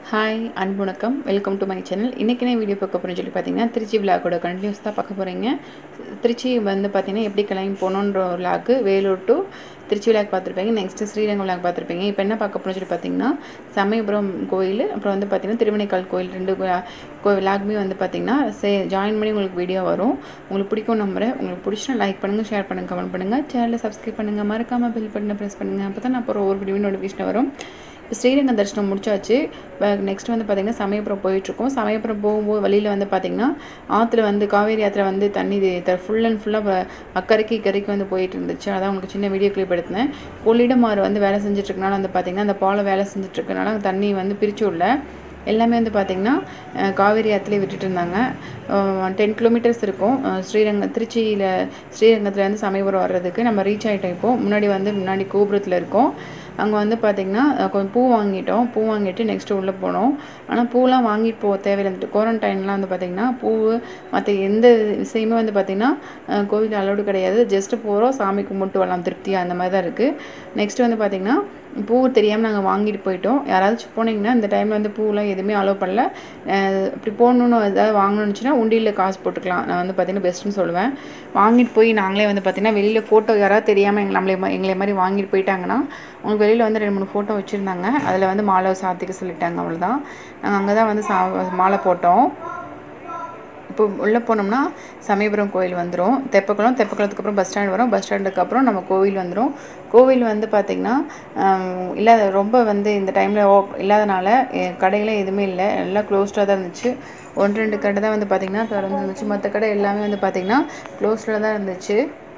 hi அன்பு வணக்கம் welcome to my channel இன்றைக்கி நான் வீடியோ பார்க்க போகிறேன்னு சொல்லி பார்த்தீங்கன்னா திருச்சி விழாக்கோட கண்டினியூஸ் தான் பார்க்க போகிறீங்க திருச்சி வந்து பார்த்தீங்கன்னா எப்படி கிளம்பி போகணுன்ற ஒரு விழாக்கு வேலூர் டு திருச்சி விழாக்கு பார்த்துருப்பீங்க நெக்ஸ்ட்டு ஸ்ரீரங்கம் விழாக்கு பார்த்துருப்பீங்க இப்போ என்ன பார்க்க போகிறோம்னு சொல்லி பார்த்தீங்கன்னா சமயபுரம் கோயில் அப்புறம் வந்து பார்த்தீங்கன்னா திருமணைக்கால் கோயில் ரெண்டு விழா- கோ விழாக்குமே வந்து பார்த்தீங்கன்னா சே ஜாயின் பண்ணி உங்களுக்கு வீடியோ வரும் உங்களுக்கு பிடிக்கும் நம்புறேன் உங்களுக்கு பிடிச்சா லைக் பண்ணுங்கள் ஷேர் பண்ணுங்கள் கமெண்ட் பண்ணுங்கள் சேனலை சப்ஸ்கிரைப் பண்ணுங்கள் மறக்காமல் பெல் பட்டனை ப்ரெஸ் பண்ணுங்கள் அப்போ தான் நான் அப்புறம் ஒவ்வொரு வீடியோ நோட்டிஃபிகேஷன் வரும் இப்போ ஸ்ரீரங்கம் தரிசனம் முடிச்சாச்சு நெக்ஸ்ட் வந்து பார்த்திங்கன்னா சமயபுரம் போயிட்டுருக்கோம் சமயபுரம் போகும்போது வழியில் வந்து பார்த்திங்கன்னா ஆற்றுல வந்து காவேரி ஆற்றுல வந்து தண்ணி ஃபுல் அண்ட் ஃபுல்லாக அக்கறைக்கு இக்கரைக்கு வந்து போயிட்டு இருந்துச்சு அதான் உங்களுக்கு சின்ன வீடியோ கிளிப் எடுத்தேன் கொள்ளிடமாறு வந்து வேலை செஞ்சுட்ருக்கனால வந்து பார்த்திங்கன்னா அந்த பாலம் வேலை செஞ்சுட்ருக்கனால தண்ணி வந்து பிரிச்சு விடல எல்லாமே வந்து பார்த்திங்கன்னா அஹ், காவேரி ஆற்றுலேயே விட்டுட்டு இருந்தாங்க டென் கிலோமீட்டர்ஸ் இருக்கும் அஹ், ஸ்ரீரங்கம் திருச்சியில் ஸ்ரீரங்கத்துலேருந்து சமயபுரம் வர்றதுக்கு நம்ம ரீச் ஆகிட்டோம் இப்போ முன்னாடி வந்து முன்னாடி கோபுரத்தில் இருக்கோம் அங்கே வந்து பார்த்திங்கன்னா அஹ், கொஞ்சம் பூ வாங்கிட்டோம் பூ வாங்கிட்டு நெக்ஸ்ட்டு உள்ளே போனோம் ஆனால் பூலாம் வாங்கிட்டு போக தேவையில்லை குவாரண்டைன்லாம் வந்து பார்த்திங்கன்னா பூ மற்ற எந்த விஷயமே வந்து பார்த்திங்கன்னா அஹ், கோவில் அலோடு கிடையாது ஜஸ்ட்டு போகிறோம் சாமி கும்பிட்டு வரலாம் திருப்தியாக அந்த மாதிரி தான் இருக்குது நெக்ஸ்ட் வந்து பார்த்திங்கன்னா பூ தெரியாமல் நாங்கள் வாங்கிட்டு போயிட்டோம் யாராச்சும் போனீங்கன்னா இந்த டைமில் வந்து பூலாம் எதுவுமே அலோவ் பண்ணல அஹ் இப்படி போகணுன்னு ஏதாவது வாங்கணுச்சுன்னா உண்டியில் காசு போட்டுக்கலாம் நான் வந்து பார்த்தீங்கன்னா பெஸ்ட்டுன்னு சொல்லுவேன் வாங்கிட்டு போய் நாங்களே வந்து பார்த்தீங்கன்னா வெளியில் ஃபோட்டோ யாராவது தெரியாமல் எங்களை நம்மளே மா- எங்களை மாதிரி வாங்கிட்டு போயிட்டாங்கன்னா உங்களுக்கு வெளியில் வந்து ரெண்டு மூணு ஃபோட்டோ வச்சுருந்தாங்க அதில் வந்து மாலை சாத்திக்க சொல்லிட்டாங்க அவ்வளோதான் நாங்கள் அங்கே தான் வந்து சா மாலை போட்டோம் இப்போ உள்ளே போனோம்னா சமயபுரம் கோயில் வந்துடும் தெப்பக்குளம் தெப்பக்குளத்துக்கு அப்புறம் பஸ் ஸ்டாண்ட் வரும் பஸ் ஸ்டாண்டுக்கு அப்புறம் நம்ம கோவில் வந்துடும் கோவில் வந்து பார்த்திங்கன்னா ஆம், இல்லாத ரொம்ப வந்து இந்த டைமில் ஓ இல்லாதனால எ- கடைகளே எதுவுமே இல்லை எல்லாம் க்ளோஸ்டாக தான் இருந்துச்சு ஒன்று ரெண்டு கடை தான் வந்து பார்த்திங்கன்னா திறந்து இருந்துச்சு மற்ற கடை எல்லாமே வந்து பார்த்திங்கன்னா க்ளோஸ்டில் தான் இருந்துச்சு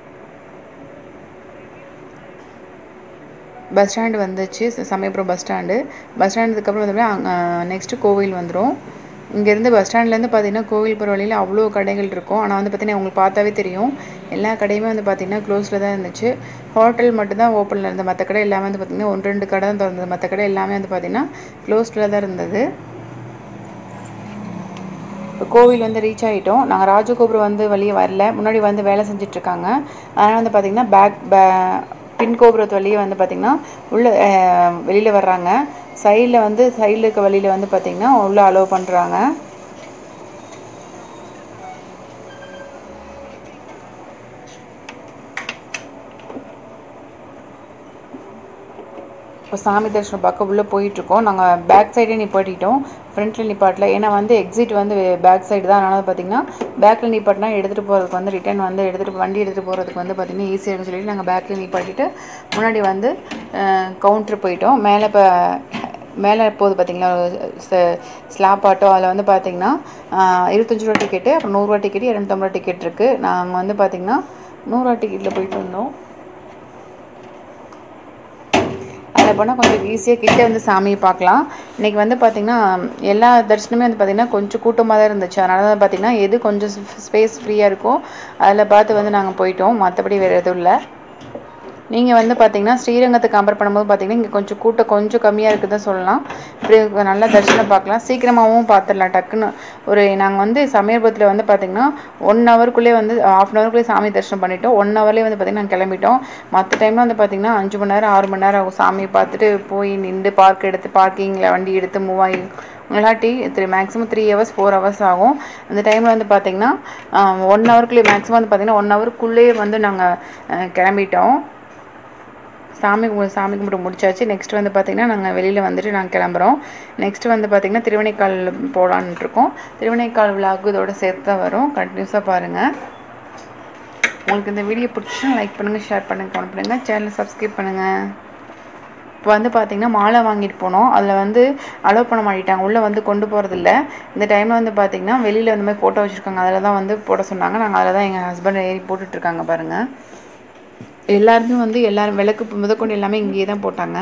பஸ் ஸ்டாண்டு வந்துச்சு ச- சமயபுரம் பஸ் ஸ்டாண்டு பஸ் ஸ்டாண்டுக்கு அப்புறம் வந்து நெக்ஸ்ட்டு கோவில் வந்துடும் இங்கேருந்து பஸ் ஸ்டாண்ட்லேருந்து பார்த்தீங்கன்னா கோவில் போகிற வழியில் அவ்வளோ கடைகள் இருக்கும் ஆனால் வந்து பார்த்தீங்கன்னா உங்களுக்கு பார்த்தாவே தெரியும் எல்லா கடையுமே வந்து பார்த்திங்கன்னா க்ளோஸில் தான் இருந்துச்சு ஹோட்டல் மட்டும்தான் ஓப்பனில் இருந்தது மற்ற கடை எல்லாமே வந்து பார்த்திங்கன்னா ஒன்று ரெண்டு கடை தான் திறந்தது மற்ற கடை எல்லாமே வந்து பார்த்திங்கன்னா க்ளோஸ்டில் தான் இருந்தது இப்போ கோவில் வந்து ரீச் ஆகிட்டோம் நாங்கள் ராஜகோபுரம் வந்து வெளியே வரல முன்னாடி வந்து வேலை செஞ்சிட்ருக்காங்க அதனால் வந்து பார்த்திங்கன்னா பேக் பே பின் கோபுரத்து வழியே வந்து பார்த்திங்கன்னா உள்ளே வெளியில் வர்றாங்க சைடில் வந்து சைடில் இருக்க வழியில் வந்து பார்த்திங்கன்னா உள்ளே அலோவ் பண்ணுறாங்க இப்போ சாமி தரிசனம் பார்க்க உள்ளே போயிட்டுருக்கோம் நாங்கள் பேக் சைடே நிப்பாட்டிட்டோம் ஃப்ரண்ட்டில் நிப்பாட்டல ஏன்னா வந்து எக்ஸிட் வந்து பேக் சைடு தான் அதனால் பார்த்தீங்கன்னா பேக்கில் நிப்பாட்டினா எடுத்துகிட்டு போகிறதுக்கு வந்து ரிட்டர்ன் வந்து எடுத்துகிட்டு வண்டி எடுத்துகிட்டு போகிறதுக்கு வந்து பார்த்திங்கன்னா ஈஸியாக இருக்குன்னு சொல்லிட்டு நாங்கள் பேக்கில் நிப்பாட்டிட்டு முன்னாடி வந்து கவுண்ட்ரு போயிட்டோம் மேலே இப்போ மேலே போகுது பார்த்தீங்களா ஸ்லாப் ஆட்டோ அதில் வந்து பார்த்தீங்கன்னா இருபத்தஞ்சி ரூபா டிக்கெட்டு அப்புறம் நூறுரூவா டிக்கெட்டு இரநூத்தம்பது ரூபா டிக்கெட் இருக்குது நாங்கள் வந்து பார்த்திங்கன்னா நூறுரூவா டிக்கெட்டில் போயிட்டு வந்தோம் அதில் போனால் கொஞ்சம் ஈஸியாக கிட்ட வந்து சாமியை பார்க்கலாம் இன்றைக்கி வந்து பார்த்திங்கன்னா எல்லா தரிசனமே வந்து பார்த்திங்கன்னா கொஞ்சம் கூட்டமாக தான் இருந்துச்சு அதனால தான் பார்த்திங்கன்னா எது கொஞ்சம் ஸ்பேஸ் ஃப்ரீயாக இருக்கோ அதில் பார்த்து வந்து நாங்கள் போயிட்டோம் மற்றபடி வேறு எதுவும் இல்லை நீங்கள் வந்து பார்த்தீங்கன்னா ஸ்ரீரங்கத்தை கம்பேர் பண்ணும்போது பார்த்தீங்கன்னா இங்கே கொஞ்சம் கூட்டம் கொஞ்சம் கம்மியாக இருக்குதுன்னு சொல்லலாம் இப்படி நல்லா தரிசனம் பார்க்கலாம் சீக்கிரமாகவும் பார்த்துடலாம் டக்குன்னு ஒரு நாங்கள் வந்து சமயபுரத்தில் வந்து பார்த்தீங்கன்னா ஒன் ஹவருக்குள்ளே வந்து ஆஃப் அன் ஹவருக்குள்ளே சாமி தரிசனம் பண்ணிட்டோம் ஒன் ஹவர்லேயே வந்து பார்த்திங்கன்னா நாங்கள் கிளம்பிட்டோம் மற்ற டைமில் வந்து பார்த்திங்கன்னா அஞ்சு மணி நேரம் ஆறு மணி நேரம் ஆகும் சாமியை பார்த்துட்டு போய் நின்று பார்க் எடுத்து பார்க்கிங்கில் வண்டி எடுத்து மூவ் ஆகி இல்லாட்டி three maximum three hours four hours ஆகும் அந்த டைமில் வந்து பார்த்திங்கன்னா ஒன் ஹவருக்குள்ளே மேக்ஸிமம் வந்து பார்த்திங்கன்னா ஒன் ஹவருக்குள்ளேயே வந்து நாங்கள் கிளம்பிட்டோம் சாமி கு- சாமி கும்பிட்டு முடிச்சாச்சு நெக்ஸ்ட் வந்து பார்த்திங்கன்னா நாங்கள் வெளியில் வந்துட்டு நாங்கள் கிளம்புறோம் நெக்ஸ்ட் வந்து பார்த்திங்கன்னா திருவனைக்கால் போகலான்னு இருக்கோம் திருவனைக்கால் விழாக்கு இதோட சேர்த்து தான் வரும் கண்டினியூஸாக பாருங்கள் உங்களுக்கு இந்த வீடியோ பிடிச்சா லைக் பண்ணுங்கள் ஷேர் பண்ணுங்கள் கமெண்ட் பண்ணுங்கள் சேனலை சப்ஸ்கிரைப் பண்ணுங்கள் இப்போ வந்து பார்த்திங்கன்னா மாலை வாங்கிட்டு போனோம் அதில் வந்து அலோவ் பண்ண மாட்டிட்டாங்க உள்ளே வந்து கொண்டு போகிறதில்ல இந்த டைமில் வந்து பார்த்திங்கன்னா வெளியில் இந்த மாதிரி ஃபோட்டோ வச்சுருக்காங்க அதில் தான் வந்து போட சொன்னாங்க நாங்கள் அதில் தான் எங்கள் ஹஸ்பண்ட் ஏறி போட்டுட்ருக்காங்க பாருங்கள் எல்லாருமே வந்து எல்லாரும் விளக்கு முதற்கொண்டு எல்லாமே இங்கேயே தான் போட்டாங்க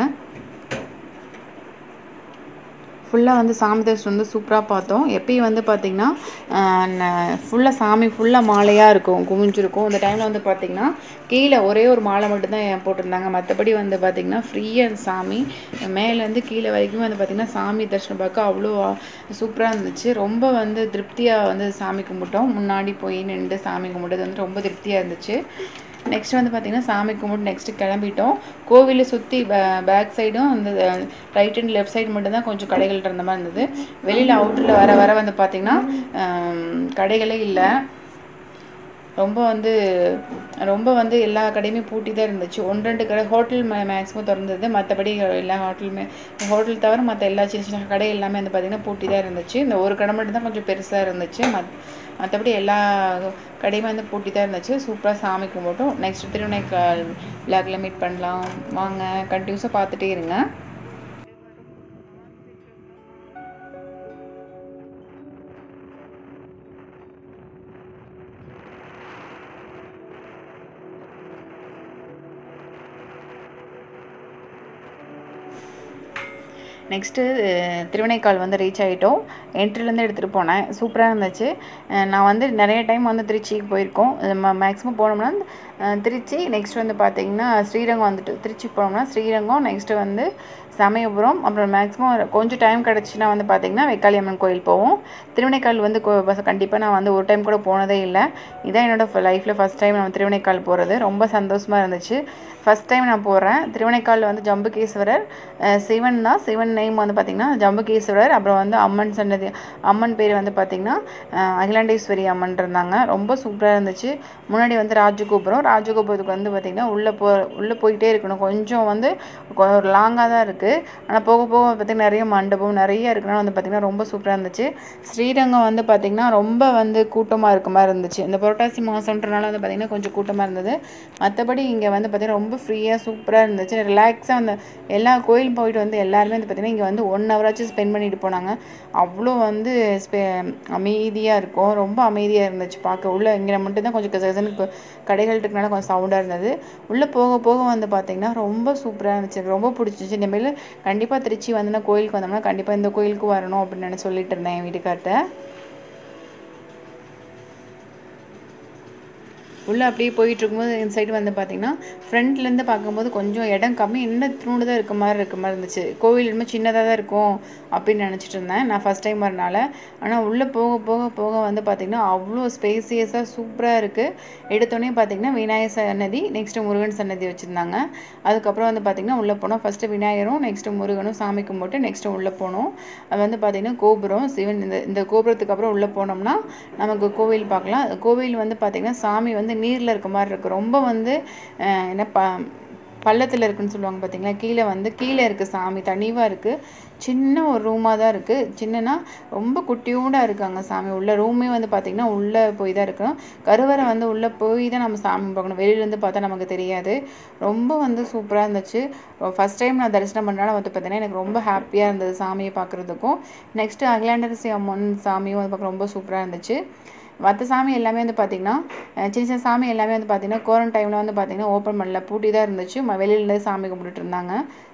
ஃபுல்லாக வந்து சாமி தரிசனம் வந்து சூப்பராக பார்த்தோம் எப்பயும் வந்து பார்த்திங்கன்னா ஃபுல்லாக சாமி ஃபுல்லாக மாலையாக இருக்கும் குமிஞ்சிருக்கும் இந்த டைமில் வந்து பார்த்திங்கன்னா கீழே ஒரே ஒரு மாலை மட்டும்தான் போட்டிருந்தாங்க மற்றபடி வந்து பார்த்திங்கன்னா ஃப்ரீயாக சாமி மேலேருந்து கீழே வரைக்கும் வந்து பார்த்திங்கன்னா சாமி தரிசனம் பார்க்க அவ்வளோ சூப்பராக இருந்துச்சு ரொம்ப வந்து திருப்தியாக வந்து சாமி கும்பிட்டோம் முன்னாடி போய் நின்று சாமி கும்பிட்டது வந்து ரொம்ப திருப்தியாக இருந்துச்சு நெக்ஸ்ட் வந்து பார்த்திங்கன்னா சாமி கும்பிட்டு நெக்ஸ்ட்டு கிளம்பிட்டோம் கோவிலை சுற்றி பேக் சைடும் அந்த ரைட் அண்ட் லெஃப்ட் சைடு மட்டும்தான் கொஞ்சம் கடைகள் இருந்த மாதிரி இருந்தது வெளியில் அவுட்டரில் வர வர வந்து பார்த்திங்கன்னா கடைகளே இல்லை ரொம்ப வந்து ரொம்ப வந்து எல்லா கடையுமே பூட்டி தான் இருந்துச்சு ஒன்று ரெண்டு கடை ஹோட்டல் மே மேக்ஸிமம் திறந்தது மற்றபடி எல்லா ஹோட்டலுமே ஹோட்டல் தவிர மற்ற எல்லா சின்ன சின்ன கடை எல்லாமே வந்து பார்த்திங்கன்னா பூட்டி தான் இருந்துச்சு இந்த ஒரு கடை மட்டும் தான் கொஞ்சம் பெருசாக இருந்துச்சு மத் மற்றபடி எல்லா கடையுமே வந்து பூட்டி தான் இருந்துச்சு சூப்பராக சாமி கும்பிட்டோம் நெக்ஸ்ட் திருவினைக்கால் விளாக்ல மீட் பண்ணலாம் வாங்க கண்டினியூஸாக பார்த்துட்டே இருங்க நெக்ஸ்ட்டு திருவினைக்கால் வந்து ரீச் ஆகிட்டோம் என்ட்ரிலேருந்து எடுத்துகிட்டு போனேன் சூப்பராக இருந்துச்சு நான் வந்து நிறைய டைம் வந்து திருச்சிக்கு போயிருக்கோம் மேக்ஸிமம் போனோம்னா திருச்சி நெக்ஸ்ட் வந்து பார்த்திங்கன்னா ஸ்ரீரங்கம் வந்துட்டு திருச்சி போனோம்னா ஸ்ரீரங்கம் நெக்ஸ்ட்டு வந்து சமயபுரம் அப்புறம் மேக்ஸிமம் கொஞ்சம் டைம் கிடச்சின்னா வந்து பார்த்திங்கன்னா வெக்காளியம்மன் கோயில் போவோம் திருவினைக்கால் வந்து கண்டிப்பாக நான் வந்து ஒரு டைம் கூட போனதே இல்லை இதான் என்னோடய லைஃப்பில் ஃபஸ்ட் டைம் நான் திருவினைக்கால் போகிறது ரொம்ப சந்தோஷமாக இருந்துச்சு ஃபஸ்ட் டைம் நான் போகிறேன் திருவினைக்கால் வந்து ஜம்புகேஸ்வரர் சிவன் தான் சிவன் நேம் வந்து பார்த்திங்கன்னா ஜம்புகேஸ்வரர் அப்புறம் வந்து அம்மன் சன்னதி அம்மன் பேர் வந்து பார்த்திங்கன்னா அகிலாண்டேஸ்வரி அம்மன் இருந்தாங்க ரொம்ப சூப்பராக இருந்துச்சு முன்னாடி வந்து ராஜகோபுரம் ராஜகோபுரத்துக்கு வந்து பார்த்திங்கன்னா உள்ளே போ உள்ளே போயிட்டே இருக்கணும் கொஞ்சம் வந்து ஒரு லாங்காக தான் இருக்குது ஆனால் போக போக பார்த்திங்கன்னா நிறைய மண்டபம் நிறைய இருக்குன்னா வந்து பார்த்திங்கன்னா ரொம்ப சூப்பராக இருந்துச்சு ஸ்ரீரங்கம் வந்து பார்த்திங்கன்னா ரொம்ப வந்து கூட்டமாக இருக்க மாதிரி இருந்துச்சு இந்த புரட்டாசி மாதம்ன்றனால வந்து பார்த்திங்கன்னா கொஞ்சம் கூட்டமாக இருந்தது மற்றபடி இங்கே வந்து பார்த்திங்கன்னா ரொம்ப ஃப்ரீயாக சூப்பராக இருந்துச்சு ரிலாக்ஸாக அந்த எல்லா கோயிலும் போயிட்டு வந்து எல்லாருமே வந்து பார்த்திங்கன்னா இங்கே வந்து ஒன் ஹவராச்சும் ஸ்பெண்ட் பண்ணிட்டு போனாங்க அவ்வளோ வந்து ஸ்பெ அமைதியாக இருக்கும் ரொம்ப அமைதியாக இருந்துச்சு பார்க்க உள்ளே இங்கே மட்டும்தான் கொஞ்சம் கசகசனுக்கு கடைகள் இருக்கனால கொஞ்சம் சவுண்டாக இருந்தது உள்ளே போக போக வந்து பார்த்திங்கன்னா ரொம்ப சூப்பராக இருந்துச்சு எனக்கு ரொம்ப பிடிச்சிச்சு இனிமேல் கண்டிப்பாக திருச்சி வந்தோன்னா கோயிலுக்கு வந்தோம்னா கண்டிப்பாக இந்த கோயிலுக்கு வரணும் அப்படின்னு நான் சொல்லிட்டு இருந்தேன் என் வீட்டுக்கார்ட்ட உள்ளே அப்படியே போயிட்டு இருக்கும்போது இந்த சைடு வந்து பார்த்திங்கன்னா ஃப்ரண்ட்லேருந்து பார்க்கும்போது கொஞ்சம் இடம் கம்மி இன்னும் திருண்டு தான் இருக்க மாதிரி இருக்க மாதிரி இருந்துச்சு கோவில் இன்னும் சின்னதாக தான் இருக்கும் அப்படின்னு நினச்சிட்டு இருந்தேன் நான் ஃபஸ்ட் டைம் வரனால ஆனால் உள்ளே போக போக போக வந்து பார்த்திங்கன்னா அவ்வளோ ஸ்பேசியஸாக சூப்பராக இருக்குது எடுத்தோடனே பார்த்திங்கன்னா விநாயகர் சன்னதி நெக்ஸ்ட்டு முருகன் சன்னதி வச்சுருந்தாங்க அதுக்கப்புறம் வந்து பார்த்திங்கன்னா உள்ளே போனோம் ஃபஸ்ட்டு விநாயகரும் நெக்ஸ்ட்டு முருகனும் சாமி கும்பிட்டு நெக்ஸ்ட்டு உள்ளே போனோம் அது வந்து பார்த்திங்கன்னா கோபுரம் சிவன் இந்த இந்த கோபுரத்துக்கு அப்புறம் உள்ளே போனோம்னா நமக்கு கோவில் பார்க்கலாம் கோவில் வந்து பார்த்திங்கன்னா சாமி வந்து நீரில் இருக்க மாதிரி இருக்குது ரொம்ப வந்து என்ன ப பள்ளத்தில் இருக்குன்னு சொல்லுவாங்க பார்த்தீங்களா கீழே வந்து கீழே இருக்குது சாமி தனிவாக இருக்குது சின்ன ஒரு ரூமாக தான் இருக்குது சின்னனா ரொம்ப குட்டியூண்டாக இருக்காங்க சாமி உள்ள ரூமே வந்து பார்த்திங்கன்னா உள்ளே போய் தான் இருக்கணும் கருவறை வந்து உள்ளே போய் தான் நம்ம சாமி பார்க்கணும் வெளியிலேருந்து பார்த்தா நமக்கு தெரியாது ரொம்ப வந்து சூப்பராக இருந்துச்சு ஃபஸ்ட் டைம் நான் தரிசனம் பண்ணனால வந்து பார்த்தீங்கன்னா எனக்கு ரொம்ப ஹாப்பியாக இருந்தது சாமியை பார்க்குறதுக்கும் நெக்ஸ்ட்டு அகிலாண்டரசி அம்மன் சாமியும் வந்து பார்க்க ரொம்ப சூப்பராக இருந்துச்சு மற்ற சாமி எல்லாமே வந்து பார்த்திங்கன்னா சின்ன சின்ன சாமி எல்லாமே வந்து பார்த்திங்கன்னா கோரன் டைமில் வந்து பார்த்திங்கன்னா ஓப்பன் பண்ணல பூட்டி தான் இருந்துச்சு வெளியிலேருந்து சாமி கும்பிட்டுட்டு இருந்தாங்க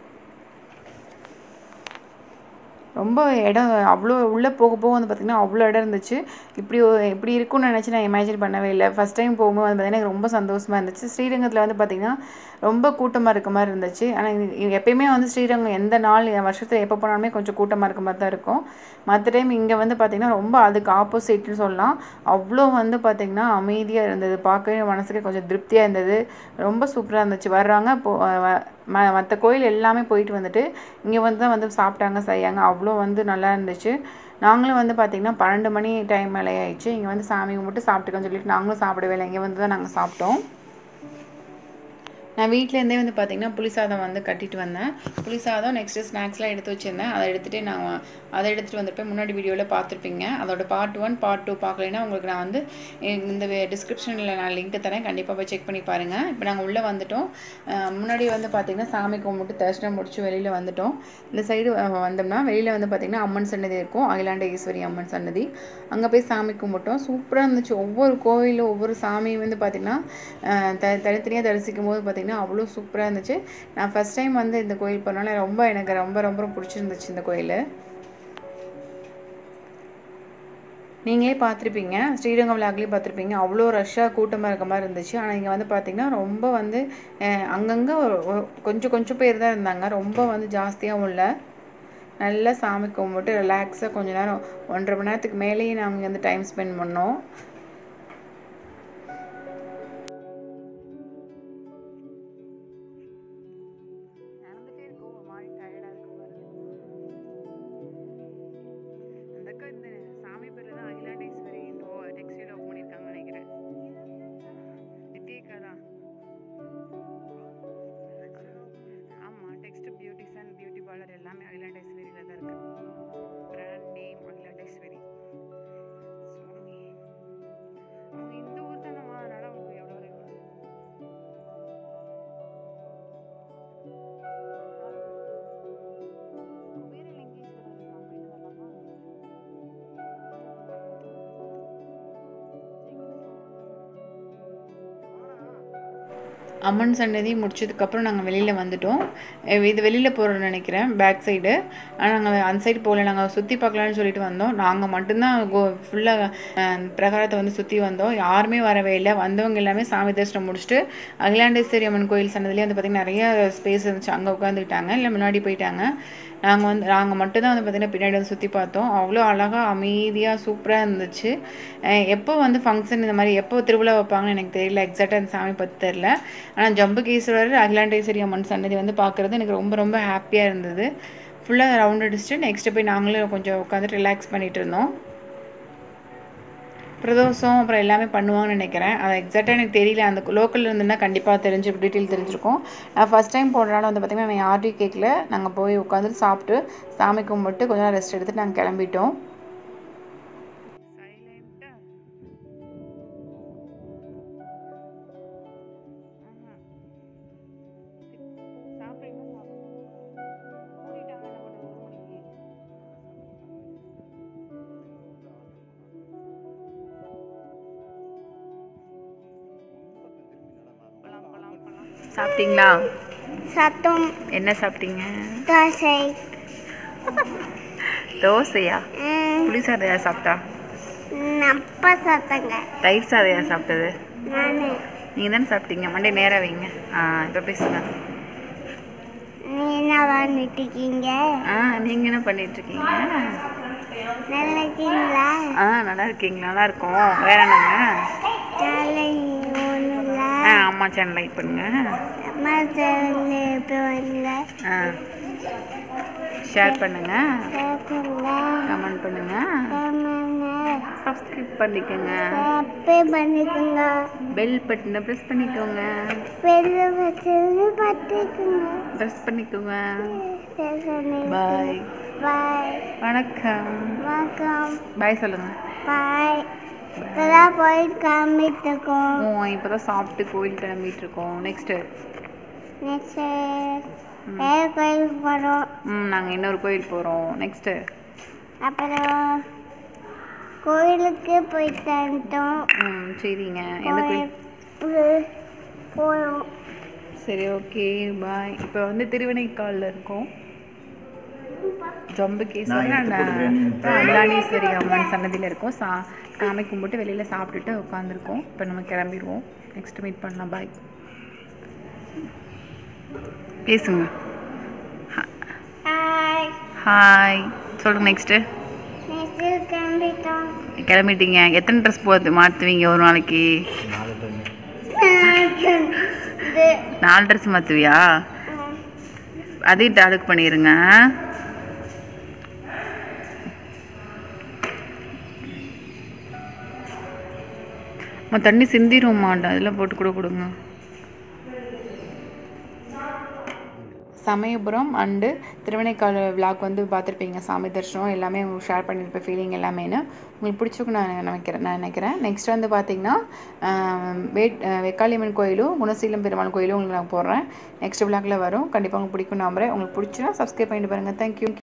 ரொம்ப இடம் அவ்வளோ உள்ளே போக போக வந்து பார்த்திங்கன்னா அவ்வளோ இடம் இருந்துச்சு இப்படி இப்படி இருக்கும்னு நினச்சி நான் இமேஜின் பண்ணவே இல்லை ஃபஸ்ட் டைம் போகும்போது வந்து பார்த்திங்கன்னா எனக்கு ரொம்ப சந்தோஷமாக இருந்துச்சு ஸ்ரீரங்கத்தில் வந்து பார்த்திங்கன்னா ரொம்ப கூட்டமாக இருக்க மாதிரி இருந்துச்சு ஆனால் எப்பயுமே வந்து ஸ்ரீரங்கம் எந்த நாள் வருஷத்தில் எப்போ போனாலுமே கொஞ்சம் கூட்டமாக இருக்க மாதிரி தான் இருக்கும் மற்ற டைம் இங்கே வந்து பார்த்திங்கன்னா ரொம்ப அதுக்கு ஆப்போசிட்னு சொல்லலாம் அவ்வளோ வந்து பார்த்திங்கன்னா அமைதியாக இருந்தது பார்க்கவே மனசுக்கு கொஞ்சம் திருப்தியாக இருந்தது ரொம்ப சூப்பராக இருந்துச்சு வர்றாங்க போ ம மற்ற கோயில் எல்லாமே போயிட்டு வந்துட்டு இங்கே வந்து தான் வந்து சாப்பிட்டாங்க செய்யாங்க அவ்வளோ வந்து நல்லா இருந்துச்சு நாங்களும் வந்து பார்த்திங்கன்னா பன்னெண்டு மணி டைம் மேலே ஆயிடுச்சு இங்கே வந்து சாமி கும்பிட்டு சாப்பிட்டுக்கோன்னு சொல்லிட்டு நாங்களும் சாப்பிடவே இல்லை இங்கே வந்து தான் நாங்கள் சாப்பிட்டோம் நான் வீட்டிலேருந்தே வந்து பார்த்திங்கன்னா புளி சாதம் வந்து கட்டிட்டு வந்தேன் புளி சாதம் நெக்ஸ்ட்டு ஸ்நாக்ஸ்லாம் எடுத்து வச்சுருந்தேன் அதை எடுத்துகிட்டு நான் அதை எடுத்துகிட்டு வந்திருப்பேன் முன்னாடி வீடியோவில் பார்த்துருப்பீங்க அதோட பார்ட் ஒன் பார்ட் டூ பார்க்கலைன்னா உங்களுக்கு நான் வந்து இந்த டிஸ்கிரிப்ஷனில் நான் லிங்க் தரேன் கண்டிப்பாக போய் செக் பண்ணி பாருங்கள் இப்போ நாங்கள் உள்ளே வந்துட்டோம் முன்னாடி வந்து பார்த்திங்கன்னா சாமி கும்பிட்டு தரிசனம் முடிச்சு வெளியில் வந்துட்டோம் இந்த சைடு வந்தோம்னா வெளியில் வந்து பார்த்திங்கன்னா அம்மன் சன்னதி இருக்கும் அகிலாண்ட ஈஸ்வரி அம்மன் சன்னதி அங்கே போய் சாமி கும்பிட்டோம் சூப்பராக இருந்துச்சு ஒவ்வொரு கோவிலும் ஒவ்வொரு சாமியும் வந்து பார்த்திங்கன்னா த தனித்தனியாக தரிசிக்கும் போது பார்த்திங்கன்னா அவ்வளோ சூப்பராக இருந்துச்சு நான் ஃபஸ்ட் டைம் வந்து இந்த கோயில் போனால ரொம்ப எனக்கு ரொம்ப ரொம்ப பிடிச்சிருந்துச்சு இந்த கோயில் நீங்களே பார்த்துருப்பீங்க ஸ்ரீரங்கம் விளாக்லேயும் பார்த்துருப்பீங்க அவ்வளோ ரஷ்ஷாக கூட்டமாக இருக்க மாதிரி இருந்துச்சு ஆனால் இங்கே வந்து பார்த்திங்கன்னா ரொம்ப வந்து அங்கங்கே கொஞ்சம் கொஞ்சம் பேர் தான் இருந்தாங்க ரொம்ப வந்து ஜாஸ்தியாகவும் இல்லை நல்லா சாமி கும்பிட்டு ரிலாக்ஸாக கொஞ்ச நேரம் ஒன்றரை மணி நேரத்துக்கு மேலேயே நாங்கள் வந்து டைம் ஸ்பெண்ட் பண்ணோம் அம்மன் சன்னதி முடிச்சதுக்கப்புறம் நாங்கள் வெளியில் வந்துட்டோம் அஹ் இது வெளியில் போகிறோம்னு நினைக்கிறேன் பேக் சைடு ஆனால் நாங்கள் அந்த சைடு போகல நாங்கள் சுற்றி பார்க்கலான்னு சொல்லிட்டு வந்தோம் நாங்கள் மட்டும்தான் கோ ஃபுல்லாக பிரகாரத்தை வந்து சுற்றி வந்தோம் யாருமே வரவே இல்லை வந்தவங்க எல்லாமே சாமி தரிசனம் முடிச்சுட்டு அகிலாண்டேஸ்வரி அம்மன் கோயில் சன்னதிலே வந்து பார்த்திங்கன்னா நிறைய ஸ்பேஸ் இருந்துச்சு அங்கே உட்காந்துக்கிட்டாங்க இல்லை முன்னாடி போயிட்டாங்க நாங்கள் வந்து நாங்கள் மட்டும்தான் வந்து பார்த்திங்கன்னா பின்னாடி வந்து சுற்றி பார்த்தோம் அவ்வளோ அழகாக அமைதியாக சூப்பராக இருந்துச்சு அஹ் எப்போ வந்து ஃபங்க்ஷன் இந்த மாதிரி எப்போ திருவிழா வைப்பாங்கன்னு எனக்கு தெரியல எக்ஸாக்டாக அந்த சாமி பற்றி தெரில ஆனால் ஜம்புகேஸ்வரர் அகிலாண்டேஸ்வரி அம்மன் சன்னதி வந்து பார்க்குறது எனக்கு ரொம்ப ரொம்ப ஹாப்பியாக இருந்தது ஃபுல்லாக ரவுண்ட் அடிச்சுட்டு நெக்ஸ்ட்டு போய் நாங்களும் கொஞ்சம் உட்காந்து ரிலாக்ஸ் பண்ணிகிட்டு இருந்தோம் பிரதோஷம் அப்புறம் எல்லாமே பண்ணுவாங்கன்னு நினைக்கிறேன் அது எக்ஸாக்டாக எனக்கு தெரியல அந்த லோக்கலில் இருந்துன்னா கண்டிப்பாக தெரிஞ்சு டீட்டெயில் தெரிஞ்சிருக்கும் நான் ஃபஸ்ட் டைம் போடுறனால வந்து பார்த்திங்கன்னா நான் யார்ட்டையும் கேட்கல நாங்கள் போய் உட்காந்துட்டு சாப்பிட்டு சாமி கும்பிட்டு கொஞ்ச நேரம் ரெஸ்ட் எடுத்துட்டு நாங்கள் கிளம்பிட்டோம் சாப்பிட்டீங்களா சத்தம் என்ன சாப்பிட்டீங்க தோசை தோசையா ம், புளி சாதையா சாப்பிட்டா அப்பா சத்தங்க தயிர் சாதையா சாப்பிட்டது நான் நீங்கள் தானே சாப்பிட்டீங்க மண்டே நேராக வைங்க ஆ இப்போ பேசுங்க நீ என்ன வாழ்ந்துட்டு இருக்கீங்க ஆ நீங்கள் என்ன பண்ணிட்டு இருக்கீங்க நல்லா இருக்கீங்களா ஆ நல்லா இருக்கீங்களா நல்லா இருக்கோம் வேற என்னங்க நல்லா ஒன்றும் ஆ அம்மா சேனல் லைக் பண்ணுங்க அம்மா சேனல் இப்போ வந்து ஆ ஷேர் பண்ணுங்க கேட்குங்க கமெண்ட் பண்ணுங்க சப்ஸ்கிரைப் பண்ணிக்கோங்க ஹாப்பி பண்ணிக்கோங்க பெல் பட்டனை ப்ரெஸ் பண்ணிக்கோங்க வெளில வச்சு பார்த்துக்குங்க ப்ரெஸ் பண்ணிக்கோங்க சரி பாய் பாய் வணக்கம் வணக்கம் பாய் சொல்லுங்க பாய் இப்போதான் போய் காமிட்டுருக்கோம் ஓ இப்போ தான் சாப்பிட்டு கோயில் கிளம்பிட்டு இருக்கோம் நெக்ஸ்ட்டு நெக்ஸ்ட் வேறு கோயிலுக்கு போகிறோம் ம் நாங்கள் இன்னொரு கோயில் போகிறோம் நெக்ஸ்ட்டு அப்புறம் கோயிலுக்கு போயிட்டு வந்துட்டோம் ம் சரிங்க எந்த கோயில் கோயில் போகிறோம் சரி ஓகே பாய் இப்போ வந்து திருவினைக்காலில் இருக்கோம் ஜம்புகேஸ்வரன் அல்லாண்டீஸ்வரி அம்மன் சன்னதியில் இருக்கோம் சா சாமி கும்பிட்டு வெளியில் சாப்பிட்டுட்டு உட்காந்துருக்கோம் இப்போ நம்ம கிளம்பிடுவோம் நெக்ஸ்ட் மீட் பண்ணலாம் பாய் பேசுங்க ஹாய் ஹாய் சொல்லுங்க நெக்ஸ்ட்டு நெக்ஸ்ட்டு கிளம்பிட்டோம் கிளம்பிட்டீங்க எத்தனை ட்ரெஸ் போது மாற்றுவீங்க ஒரு நாளைக்கு இது நாலு ட்ரெஸ் மாற்றுவியா அதையும் டாலுக்கு பண்ணிடுங்க அம்மா, தண்ணி சிந்திருமாண்டா அதில் போட்டு கூட கொடுங்க சமயபுரம் அண்டு திருவனைக்கால் விளாக் வந்து பார்த்துருப்பீங்க சாமி தரிசனம் எல்லாமே உங்களுக்கு ஷேர் பண்ணியிருப்பேன் ஃபீலிங் எல்லாமேனு உங்களுக்கு பிடிச்சிருக்கும் நான் நினைக்கிறேன் நான் நினைக்கிறேன் நெக்ஸ்ட் வந்து பார்த்தீங்கன்னா ஆம், வேட் அஹ், வெக்காளியம்மன் கோயிலும் குணசீலம் பெருமாள் கோயிலும் உங்களுக்கு நான் போடுறேன் நெக்ஸ்ட் விளாக்ல வரும் கண்டிப்பாக உங்களுக்கு பிடிக்கும் நம்புறேன் உங்களுக்கு பிடிச்சுன்னா சப்ஸ்கிரைப் பண்ணிட்டு பாருங்கள் தேங்க்யூ